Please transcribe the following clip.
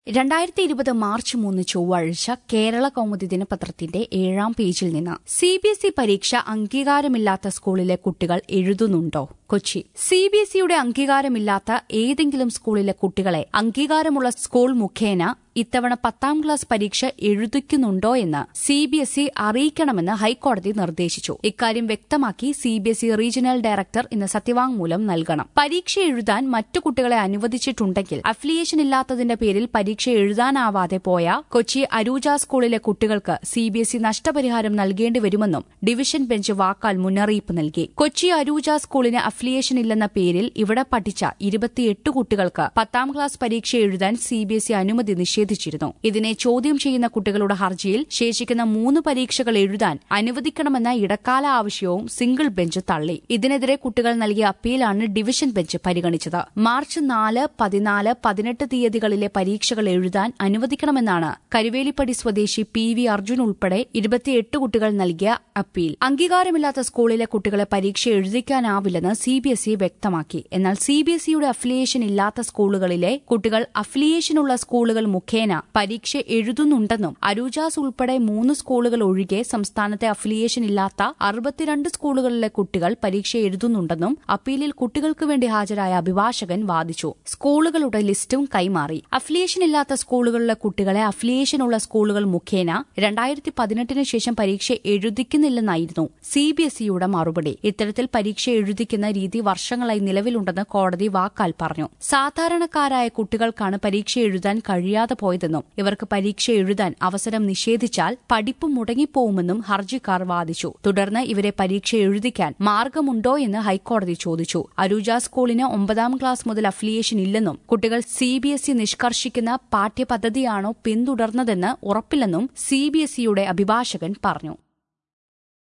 രണ്ടായിരത്തി ഇരുപത് മാർച്ച് മൂന്ന് ചൊവ്വാഴ്ച കേരള കൗമുദി ദിനപത്രത്തിന്റെ ഏഴാം പേജിൽ നിന്ന് സി ബി എസ് ഇ പരീക്ഷ അംഗീകാരമില്ലാത്ത സ്കൂളിലെ കുട്ടികൾ എഴുതുന്നുണ്ടോ കൊച്ചി സി ബി എസ് ഇയുടെ അംഗീകാരമില്ലാത്ത ഏതെങ്കിലും സ്കൂളിലെ കുട്ടികളെ അംഗീകാരമുള്ള സ്കൂൾ മുഖേന ഇത്തവണ പത്താം ക്ലാസ് പരീക്ഷ എഴുതിക്കുന്നുണ്ടോ എന്ന് സി ബി എസ് ഇ അറിയിക്കണമെന്ന് ഹൈക്കോടതി നിർദ്ദേശിച്ചു ഇക്കാര്യം വ്യക്തമാക്കി C B S E regional director ഇന്ന് സത്യവാങ്മൂലം നൽകണം പരീക്ഷ എഴുതാൻ മറ്റു കുട്ടികളെ അനുവദിച്ചിട്ടുണ്ടെങ്കിൽ അഫിലിയേഷൻ ഇല്ലാത്തതിന്റെ പേരിൽ പരീക്ഷ എഴുതാനാവാതെ പോയ കൊച്ചി അരൂജ സ്കൂളിലെ കുട്ടികൾക്ക് സി ബി എസ് ഇ നഷ്ടപരിഹാരം നൽകേണ്ടി വരുമെന്നും ഡിവിഷൻ ബെഞ്ച് വാക്കാൽ മുന്നറിയിപ്പ് നൽകി കൊച്ചി അരൂജ സ്കൂളിന് അഫിലിയേഷൻ ഇല്ലെന്ന പേരിൽ ഇവിടെ പഠിച്ച ഇരുപത്തിയെട്ട് കുട്ടികൾക്ക് പത്താം ക്ലാസ് പരീക്ഷ എഴുതാൻ സി ബി എസ് ഇ അനുമതി നിഷേധിച്ചിരുന്നു ഇതിനെ ചോദ്യം ചെയ്യുന്ന കുട്ടികളുടെ ഹർജിയിൽ ശേഷിക്കുന്ന മൂന്ന് പരീക്ഷകൾ എഴുതാൻ അനുവദിക്കണമെന്ന ഇടക്കാല ആവശ്യവും സിംഗിൾ ബെഞ്ച് തള്ളി ഇതിനെതിരെ കുട്ടികൾ നൽകിയ അപ്പീലാണ് ഡിവിഷൻ ബെഞ്ച് പരിഗണിച്ചത് മാർച്ച് നാല് പതിനാല് പതിനെട്ട് തീയതികളിലെ പരീക്ഷകൾ എഴുതാൻ അനുവദിക്കണമെന്നാണ് കരുവേലിപ്പടി സ്വദേശി പി വി അർജുൻ ഉൾപ്പെടെ ഇരുപത്തിയെട്ട് കുട്ടികൾ നൽകിയ അപ്പീൽ അംഗീകാരമില്ലാത്ത സ്കൂളിലെ കുട്ടികളെ പരീക്ഷ എഴുതിക്കാനാവില്ലെന്ന് സി ബി എസ് ഇ വ്യക്തമാക്കി എന്നാൽ സി ബി എസ് ഇയുടെ അഫിലിയേഷൻ ഇല്ലാത്ത സ്കൂളുകളിലെ കുട്ടികൾ അഫിലിയേഷനുള്ള സ്കൂളുകൾ മുഖേന പരീക്ഷ എഴുതുന്നുണ്ടെന്നും അരൂജാസ് ഉൾപ്പെടെ മൂന്ന് സ്കൂളുകൾ ഒഴികെ സംസ്ഥാനത്തെ അഫിലിയേഷൻ ഇല്ലാത്ത അറുപത്തിരണ്ട് സ്കൂളുകളിലെ കുട്ടികൾ പരീക്ഷ എഴുതുന്നുണ്ടെന്നും അപ്പീലിൽ കുട്ടികൾക്ക് വേണ്ടി ഹാജരായ അഭിഭാഷകൻ വാദിച്ചു സ്കൂളുകളുടെ ലിസ്റ്റും കൈമാറി അഫിലിയേഷൻ ഇല്ലാത്ത സ്കൂളുകളിലെ കുട്ടികളെ അഫിലിയേഷനുള്ള സ്കൂളുകൾ മുഖേന രണ്ടായിരത്തി പതിനെട്ടിന് ശേഷം പരീക്ഷ എഴുതിക്കുന്നില്ലെന്നായിരുന്നു സി ബി എസ് ഇയുടെ മറുപടി ഇത്തരത്തിൽ പരീക്ഷ എഴുതിക്കുന്ന രീതി വർഷങ്ങളായി നിലവിലുണ്ടെന്ന് കോടതി വാക്കാൽ പറഞ്ഞു സാധാരണക്കാരായ കുട്ടികൾക്കാണ് പരീക്ഷ എഴുതാൻ കഴിയാതെ പോയതെന്നും ഇവർക്ക് പരീക്ഷ എഴുതാൻ അവസരം നിഷേധിച്ചാൽ പഠിപ്പ് മുടങ്ങിപ്പോവുമെന്നും ഹർജിക്കാർ വാദിച്ചു തുടർന്ന് ഇവരെ പരീക്ഷ എഴുതിക്കാൻ മാർഗമുണ്ടോ എന്ന് ഹൈക്കോടതി ചോദിച്ചു അരൂജ സ്കൂളിന് ഒമ്പതാം ക്ലാസ് മുതൽ അഫിലിയേഷൻ ഇല്ലെന്നും കുട്ടികൾ സി ബി എസ് ഇ നിഷ്കർഷിക്കുന്ന പാഠ്യപദ്ധതിയാണോ പിന്തുടർന്നതെന്ന് ഉറപ്പില്ലെന്നും സി ബി എസ് ഇയുടെ അഭിഭാഷകൻ പറഞ്ഞു